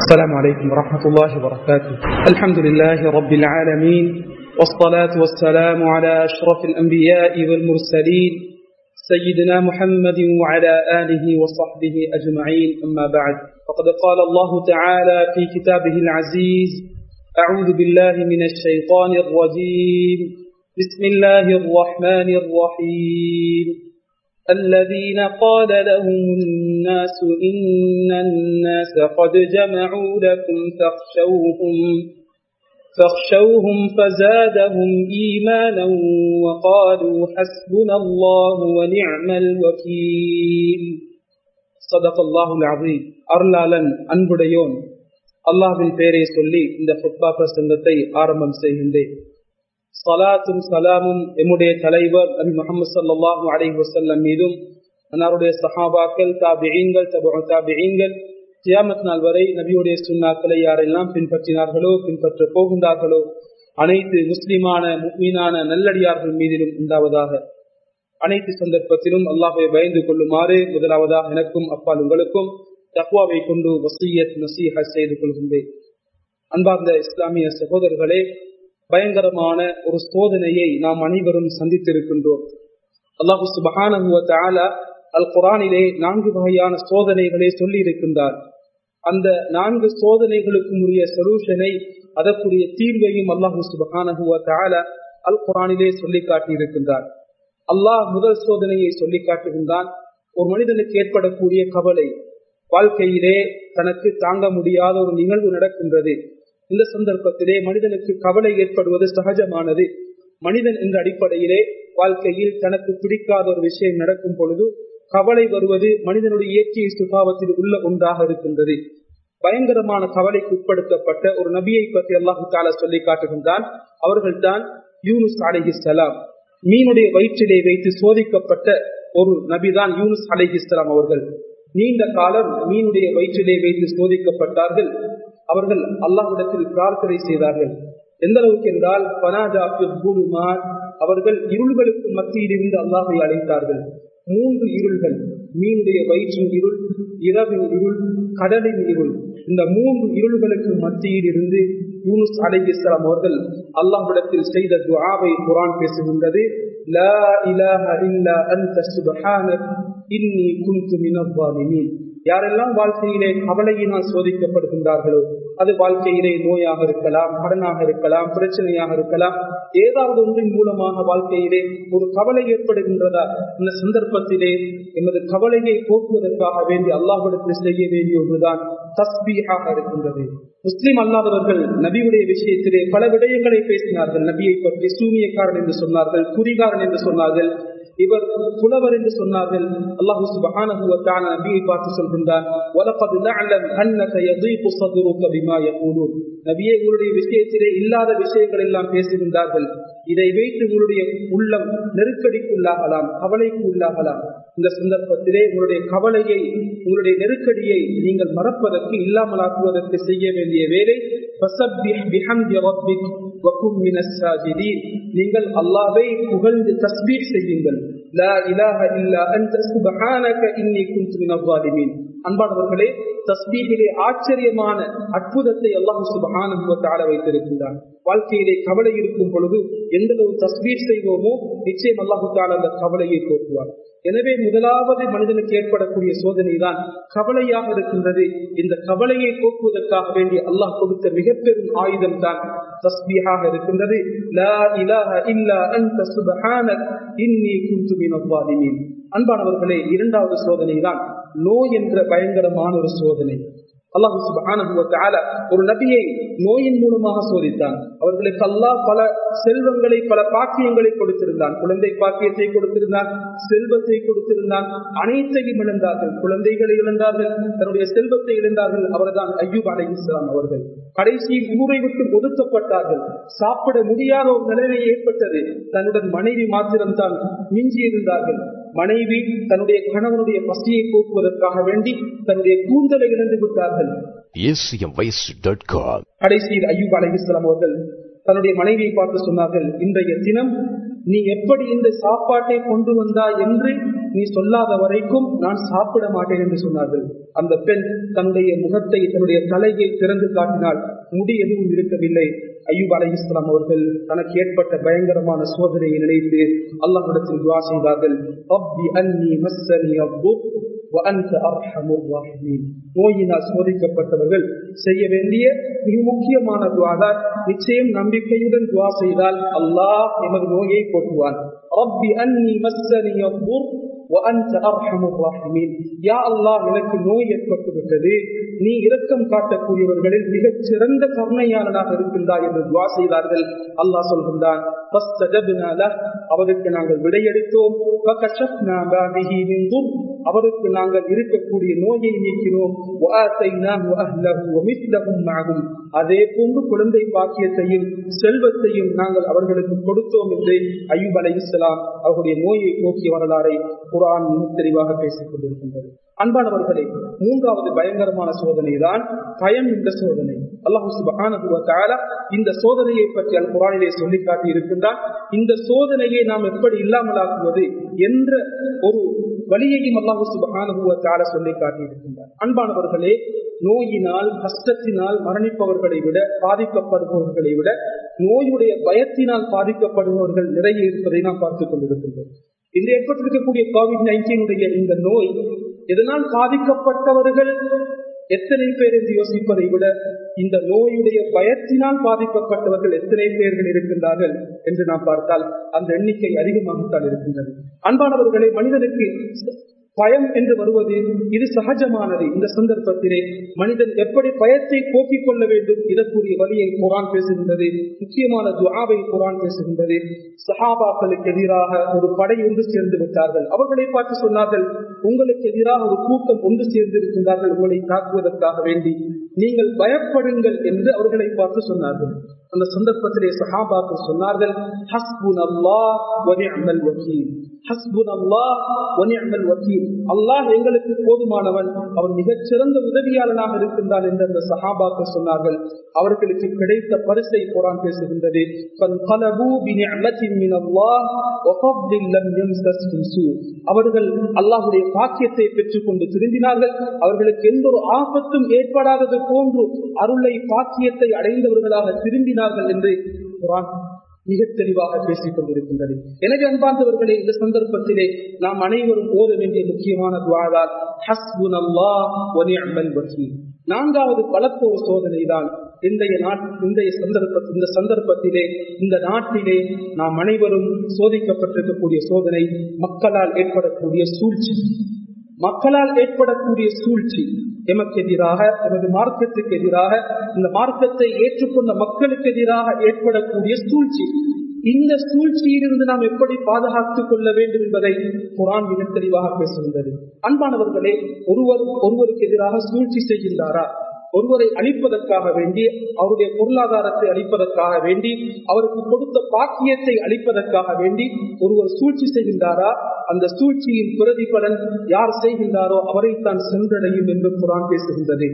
السلام عليكم ورحمة الله وبركاته الحمد لله رب العالمين والصلاة والسلام على أشرف الأنبياء والمرسلين سيدنا محمد وعلى آله وصحبه أجمعين أما بعد فقد قال الله تعالى في كتابه العزيز أعوذ بالله من الشيطان الرجيم بسم الله الرحمن الرحيم الذين قال لهم الناس إن الناس قد جمعوا لكم فاخشوهم فاخشوهم فزادهم إيمانا وقالوا حسبنا الله ونعم الوكيل صدق الله العظيم அருளாளன் அன்புடையோன் அல்லாஹ்வின் பெயரை சொல்லி இந்த ஃபுட்பா பிரசங்கத்தை ஆரம்பம் செய்கின்றேன் சலாத்தும் சலாமும் எம்முடைய தலைவர் நபி முகமது சல்லாஹூ அலை வசல்லம் மீதும் அன்னாருடைய சஹாபாக்கள் தாபியங்கள் தபு தாபியங்கள் கியாமத் நாள் வரை நபியுடைய சுண்ணாக்களை யாரெல்லாம் பின்பற்றினார்களோ பின்பற்ற போகின்றார்களோ அனைத்து முஸ்லிமான மீனான நல்லடியார்கள் மீதிலும் உண்டாவதாக அனைத்து சந்தர்ப்பத்திலும் அல்லாஹை பயந்து கொள்ளுமாறு முதலாவதாக எனக்கும் அப்பால் உங்களுக்கும் தக்வாவை கொண்டு வசியத் நசீஹ செய்து கொள்கின்றேன் அன்பார்ந்த இஸ்லாமிய சகோதரர்களே பயங்கரமான ஒரு சோதனையை நாம் அனைவரும் சந்தித்திருக்கின்றோம் அல்லாஹு சுபஹான அல் குரானிலே நான்கு வகையான சோதனைகளை சொல்லி இருக்கின்றார் அந்த நான்கு சோதனைகளுக்கும் உரிய சொல்யூஷனை அதற்குரிய தீர்வையும் அல்லாஹு சுபஹானஹுவ அல் குரானிலே சொல்லி காட்டியிருக்கின்றார் அல்லாஹ் முதல் சோதனையை சொல்லி காட்டுகின்றான் ஒரு மனிதனுக்கு ஏற்படக்கூடிய கவலை வாழ்க்கையிலே தனக்கு தாங்க முடியாத ஒரு நிகழ்வு நடக்கின்றது இந்த சந்தர்ப்பத்திலே மனிதனுக்கு கவலை ஏற்படுவது சகஜமானது மனிதன் என்ற அடிப்படையிலே வாழ்க்கையில் தனக்கு பிடிக்காத ஒரு விஷயம் நடக்கும் பொழுது கவலை வருவது மனிதனுடைய இயற்கை சுபாவத்தில் உள்ள ஒன்றாக இருக்கின்றது பயங்கரமான கவலைக்கு உட்படுத்தப்பட்ட ஒரு நபியை பற்றி அல்லாஹு தாலா சொல்லி காட்டுகின்றான் அவர்கள் தான் யூனுஸ் அலிஹிஸ்லாம் மீனுடைய வயிற்றிலே வைத்து சோதிக்கப்பட்ட ஒரு நபிதான் யூனுஸ் அலிஹிஸ்லாம் அவர்கள் நீண்ட காலம் மீனுடைய வயிற்றிலே வைத்து சோதிக்கப்பட்டார்கள் அவர்கள் அல்லாஹ்விடத்தில் பிரார்த்தனை செய்தார்கள் எந்த அளவுக்கு என்றால் அவர்கள் இருள்களுக்கு மத்தியில் இருந்து அல்லாஹை அழைத்தார்கள் மூன்று இருள்கள் மீனுடைய வயிற்றின் இருள் இரவின் இருள் கடலின் இருள் இந்த மூன்று இருள்களுக்கு மத்தியில் இருந்து யூனுஸ் அலை இஸ்லாம் அவர்கள் அல்லாஹ்விடத்தில் செய்த துஆவை குரான் பேசுகின்றது லா இலாஹ இல்லா அன்த சுப்ஹானக் இன்னி குன்து மினல் ஸாலிமீன் யாரெல்லாம் வாழ்க்கையிலே கவலையினால் சோதிக்கப்படுகின்றார்களோ அது வாழ்க்கையிலே நோயாக இருக்கலாம் கடனாக இருக்கலாம் பிரச்சனையாக இருக்கலாம் ஏதாவது ஒன்றின் மூலமாக வாழ்க்கையிலே ஒரு கவலை ஏற்படுகின்றதா இந்த சந்தர்ப்பத்திலே எமது கவலையை போக்குவதற்காக வேண்டி அல்லாஹிடத்தில் செய்ய வேண்டிய ஒன்றுதான் தஸ்பீகாக இருக்கின்றது முஸ்லிம் அல்லாதவர்கள் நபியுடைய விஷயத்திலே பல விடயங்களை பேசினார்கள் நபியை பற்றி சூனியக்காரன் என்று சொன்னார்கள் குறிகாரன் என்று சொன்னார்கள் இவர் புலவர் என்று சொன்னார்கள் அல்லாஹு சுபஹானஹு வ தஆலா நபியை பார்த்து சொல்கின்றார் வலகத் நஅலம் அன்னக யதீகு ஸத்ருக பிமா யகூலூன் நபியே உங்களுடைய விஷயத்திலே இல்லாத விஷயங்கள் எல்லாம் பேசுகின்றார்கள் இதை வைத்து உங்களுடைய உள்ளம் நெருக்கடிக்குள்ளாகலாம் கவலைக்கு உள்ளாகலாம் இந்த சந்தர்ப்பத்திலே உங்களுடைய கவலையை உங்களுடைய நெருக்கடியை நீங்கள் மறப்பதற்கு இல்லாமலாக்குவதற்கு செய்ய வேண்டிய வேலை நீங்கள் அல்லாவை புகழ்ந்து தஸ்பீர் செய்யுங்கள் லா இலாஹ இல்லா அன்த சுப்ஹானக இன்னி குன்து மினல் ஸாலிமீன் அன்பானவர்களே தஸ்பீகிலே ஆச்சரியமான அற்புதத்தை அல்லாஹ் சுபஹானஹு வ தஆலா வைத்திருக்கின்றான் வாழ்க்கையிலே கவலை இருக்கும் பொழுது எந்த அளவு தஸ்பீர் செய்வோமோ நிச்சயம் அல்லாஹு தஆலா அந்த கவலையை போக்குவார் எனவே முதலாவது மனிதனுக்கு ஏற்படக்கூடிய சோதனை தான் கவலையாக இருக்கின்றது இந்த கவலையை போக்குவதற்காக வேண்டி அல்லாஹ் கொடுத்த மிக பெரும் ஆயுதம் தான் தஸ்பீஹாக இருக்கின்றது லா இலாஹ இல்லா அன்த சுப்ஹானக் இன்னி குன்து மினல் ஸாலிமீன் அன்பானவர்களே இரண்டாவது சோதனை தான் நோய் என்ற பயங்கரமான ஒரு சோதனை அல்லாஹு சுபஹானஹு வ தஆலா ஒரு நபியை நோயின் மூலமாக சோதித்தான் அவர்களுக்கு அல்லாஹ் பல செல்வங்களை பல பாக்கியங்களை கொடுத்திருந்தான் குழந்தை பாக்கியத்தை கொடுத்திருந்தான் செல்வத்தை கொடுத்திருந்தான் அனைத்தையும் இழந்தார்கள் குழந்தைகளை இழந்தார்கள் தன்னுடைய செல்வத்தை இழந்தார்கள் அவர்தான் ஐயூப் அலை இஸ்லாம் அவர்கள் கடைசியில் ஊரை விட்டு ஒதுக்கப்பட்டார்கள் சாப்பிட முடியாத ஒரு நிலைமை ஏற்பட்டது தன்னுடன் மனைவி மாத்திரம்தான் மிஞ்சி இருந்தார்கள் மனைவி தன்னுடைய கணவனுடைய பசியை போக்குவதற்காக வேண்டி தன்னுடைய கூந்தலை இழந்து விட்டார்கள் acmvoice.com கடைசியில் ஐயூப் அலைஹிஸ்லாம் அவர்கள் தன்னுடைய மனைவியை பார்த்து சொன்னார்கள் இன்றைய தினம் நீ எப்படி இந்த சாப்பாட்டை கொண்டு வந்தா என்று நீ சொல்லாத வரைக்கும் நான் சாப்பிட மாட்டேன் என்று சொன்னார்கள் அந்த பெண் தன்னுடைய முகத்தை தன்னுடைய தலையை திறந்து காட்டினால் முடி எதுவும் இருக்கவில்லை ஐயூப் அலை இஸ்லாம் அவர்கள் தனக்கு ஏற்பட்ட பயங்கரமான சோதனையை நினைத்து அல்லாஹிடத்தில் துவா செய்தார்கள் ரப்பி அன்னி மஸ்ஸனி அப்புர் وأنت أرحم الراحمين நோயினால் சோதிக்கப்பட்டவர்கள் செய்ய வேண்டிய மிக முக்கியமான துவாதான் நிச்சயம் நம்பிக்கையுடன் துவா செய்தால் அல்லாஹ் எமது நோயை போட்டுவான் ரப்பி அன்னி மஸ்ஸனி அப்புர் وأنت أرحم الراحمين يا الله எனக்கு நோய் ஏற்பட்டு விட்டது நீ இரக்கம் காட்டக்கூடியவர்களில் மிகச் சிறந்த கருணையாளனாக இருக்கின்றாய் என்று துவா செய்தார்கள் அல்லாஹ் சொல்கின்றான் அவருக்கு நாங்கள் விடையெடுத்தோம் அவருக்கு நாங்கள் இருக்கக்கூடிய நோயை நீக்கினோம் அதே போன்று குழந்தை பாக்கியத்தையும் செல்வத்தையும் நாங்கள் அவர்களுக்கு கொடுத்தோம் என்று ஐயூப் அலை இஸ்லாம் அவருடைய நோயை போக்கிய வரலாறை குரான் மிக தெளிவாக பேசிக் கொண்டிருக்கின்றது அன்பானவர்களே மூன்றாவது பயங்கரமான சோதனை தான் பயம் என்ற சோதனை அல்லாஹு சுபஹான இந்த சோதனையை பற்றி அல் குரானிலே சொல்லி காட்டி இருக்கின்றான் இந்த சோதனையை நாம் எப்படி இல்லாமலாக்குவது என்ற ஒரு வழியையும் அல்லாஹு சுபஹான சொல்லி காட்டி இருக்கின்றார் அன்பானவர்களே நோயினால் கஷ்டத்தினால் மரணிப்பவர்களை விட பாதிக்கப்படுபவர்களை விட நோயுடைய பயத்தினால் பாதிக்கப்படுபவர்கள் நிறைய இருப்பதை நாம் பார்த்துக் கொண்டிருக்கின்றோம் இன்று ஏற்பட்டிருக்கக்கூடிய கோவிட் நைன்டீனுடைய இந்த நோய் இதனால் பாதிக்கப்பட்டவர்கள் எத்தனை பேர் என்று யோசிப்பதை விட இந்த நோயுடைய பயத்தினால் பாதிக்கப்பட்டவர்கள் எத்தனை பேர்கள் இருக்கின்றார்கள் என்று நாம் பார்த்தால் அந்த எண்ணிக்கை அதிகமாகத்தான் இருக்கின்றது அன்பானவர்களை மனிதனுக்கு பயம் என்று வருவது இது சகஜமானது இந்த சந்தர்ப்பத்திலே மனிதன் எப்படி பயத்தை போக்கிக் கொள்ள வேண்டும் இதற்குரிய வழியை குரான் பேசுகின்றது முக்கியமான துவாவை குரான் பேசுகின்றது சஹாபாக்களுக்கு எதிராக ஒரு படை ஒன்று சேர்ந்து விட்டார்கள் அவர்களை பார்த்து சொன்னார்கள் உங்களுக்கு எதிராக ஒரு கூட்டம் ஒன்று சேர்ந்து இருக்கின்றார்கள் உங்களை தாக்குவதற்காக வேண்டி நீங்கள் பயப்படுங்கள் என்று அவர்களை பார்த்து சொன்னார்கள் அந்த சந்தர்ப்பத்திலே சஹாபாக்கள் சொன்னார்கள் ஹஸ்புன் அல்லாஹ் வனிஅமல் வக்கீல் ஹஸ்புன் அல்லாஹ் வனிஅமல் வக்கீல் அல்லாஹ் எங்களுக்கு போதுமானவன் அவன் மிகச் சிறந்த உதவியாளனாக இருக்கின்றான் என்று அந்த சஹாபாக்கள் சொன்னார்கள் அவர்களுக்கு கிடைத்த பரிசை குரான் பேசுகின்றது அவர்கள் அல்லாஹுடைய பாக்கியத்தை பெற்றுக் கொண்டு திரும்பினார்கள் அவர்களுக்கு எந்த ஒரு ஆபத்தும் ஏற்படாதது போன்று அருளை பாக்கியத்தை அடைந்தவர்களாக திரும்பினார்கள் என்று குரான் மிக தெளிவாக பேசிக் கொண்டிருக்கின்றது எனவே அன்பார்ந்தவர்களே இந்த சந்தர்ப்பத்திலே நாம் அனைவரும் ஓத வேண்டிய முக்கியமான துவாதால் ஹஸ்புன் வக்கீல் நான்காவது பலத்த ஒரு சோதனை தான் இன்றைய நாட் இன்றைய சந்தர்ப்ப இந்த சந்தர்ப்பத்திலே இந்த நாட்டிலே நாம் அனைவரும் சோதிக்கப்பட்டிருக்கக்கூடிய சோதனை மக்களால் ஏற்படக்கூடிய சூழ்ச்சி மக்களால் ஏற்படக்கூடிய சூழ்ச்சி எமக்கு எதிராக எமது மார்க்கத்துக்கு எதிராக இந்த மார்க்கத்தை ஏற்றுக்கொண்ட மக்களுக்கு எதிராக ஏற்படக்கூடிய சூழ்ச்சி இந்த சூழ்ச்சியிலிருந்து நாம் எப்படி பாதுகாத்துக் கொள்ள வேண்டும் என்பதை குரான் மிக தெளிவாக பேசுகின்றது அன்பானவர்களே ஒருவர் ஒருவருக்கு எதிராக சூழ்ச்சி செய்கின்றாரா ஒருவரை அழிப்பதற்காக வேண்டி அவருடைய பொருளாதாரத்தை அளிப்பதற்காக வேண்டி அவருக்கு கொடுத்த பாக்கியத்தை அளிப்பதற்காக வேண்டி ஒருவர் சூழ்ச்சி செய்கின்றாரா அந்த சூழ்ச்சியின் பிரதிபலன் யார் செய்கின்றாரோ அவரைத்தான் சென்றடையும் என்று குரான் பேசுகின்றது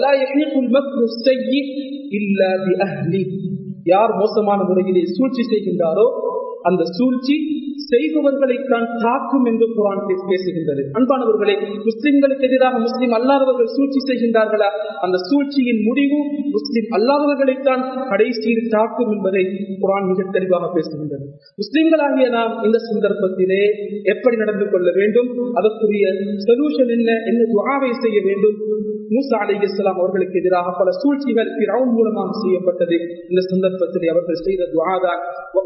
யார் மோசமான முறையிலே சூழ்ச்சி செய்கின்றாரோ அந்த சூழ்ச்சி செய்பவர்களைத்தான் தாக்கும் என்று குரான் பேசுகின்றது அன்பானவர்களே முஸ்லிம்களுக்கு எதிராக முஸ்லிம் அல்லாதவர்கள் சூழ்ச்சி செய்கின்றார்களா அந்த சூழ்ச்சியின் முடிவு முஸ்லிம் அல்லாதவர்களைத்தான் கடைசியில் தாக்கும் என்பதை குரான் மிக தெளிவாக பேசுகின்றது முஸ்லிம்களாகிய நாம் இந்த சந்தர்ப்பத்திலே எப்படி நடந்து கொள்ள வேண்டும் அதற்குரிய சொல்யூஷன் என்ன என்ன துவாவை செய்ய வேண்டும் மூசா அலி இஸ்லாம் அவர்களுக்கு எதிராக பல சூழ்ச்சிகள் பிறவும் மூலமாக செய்யப்பட்டது இந்த சந்தர்ப்பத்தில் அவர்கள் செய்த துவாதான்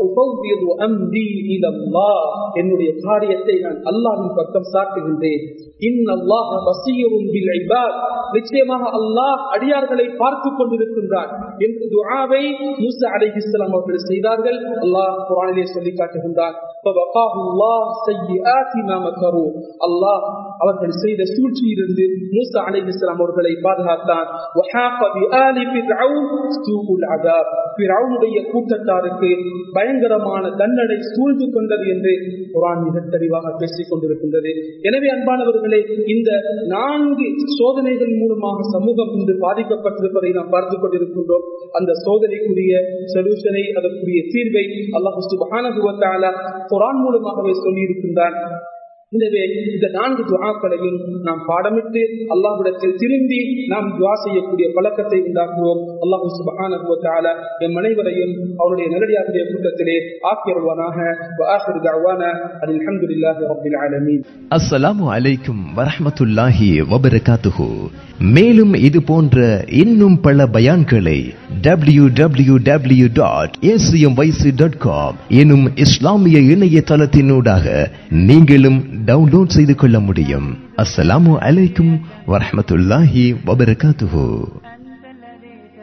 என்னுடைய காரியத்தை நான் அல்லாவின் பக்கம் சாட்டுகின்றேன் நிச்சயமாக அல்லாஹ் அடியார்களை பார்த்து கொண்டிருக்கின்றான் என்று துஆவை மூசா அலை இஸ்லாம் அவர்கள் செய்தார்கள் அல்லாஹ் குரானிலே சொல்லி காட்டுகின்றான் அல்லாஹ் அவர்கள் செய்த சூழ்ச்சியிலிருந்து மூசா அலை இஸ்லாம் அவர்களை பாதுகாத்தான் கூட்டத்தாருக்கு பயங்கரமான தண்டனை சூழ்ந்து கொண்டது என்று குரான் மிக தெளிவாக பேசிக் கொண்டிருக்கின்றது எனவே அன்பானவர்களே இந்த நான்கு சோதனைகள் மூலமாக சமூகம் இன்று பாதிக்கப்பட்டிருப்பதை நாம் பார்த்துக் கொண்டிருக்கின்றோம் அந்த சோதனைக்குரிய சொல்யூஷனை அதற்குரிய தீர்வை அல்லாஹு சுபஹானஹு வ தஆலா குரான் மூலமாகவே சொல்லி இருக்கின்றான் எனவே இந்த நான்கு துஆக்களையும் நாம் பாடமிட்டு அல்லாஹ்விடத்தில் திரும்பி நாம் துஆ செய்யக்கூடிய பழக்கத்தை உண்டாக்குவோம் அல்லாஹ் சுப்ஹானஹு வ தஆலா எம் அனைவரையும் அவருடைய நேரடியாருடைய கூட்டத்திலே ஆக்கியருவானாக வ ஆகிரு தஅவானா அல்ஹம்துலில்லாஹி ரப்பில் ஆலமீன் அஸ்ஸலாமு அலைக்கும் வரஹ்மத்துல்லாஹி வபரகாத்துஹு மேலும் இது போன்ற இன்னும் பல பயான்களை W W W dot dot com எனும் இஸ்லாமிய இணையதளத்தினூடாக நீங்களும் டவுன்லோட் செய்து கொள்ள முடியும் அஸ்ஸலாமு அலைக்கும் வரஹ்மத்துல்லாஹி வபரகாத்துஹு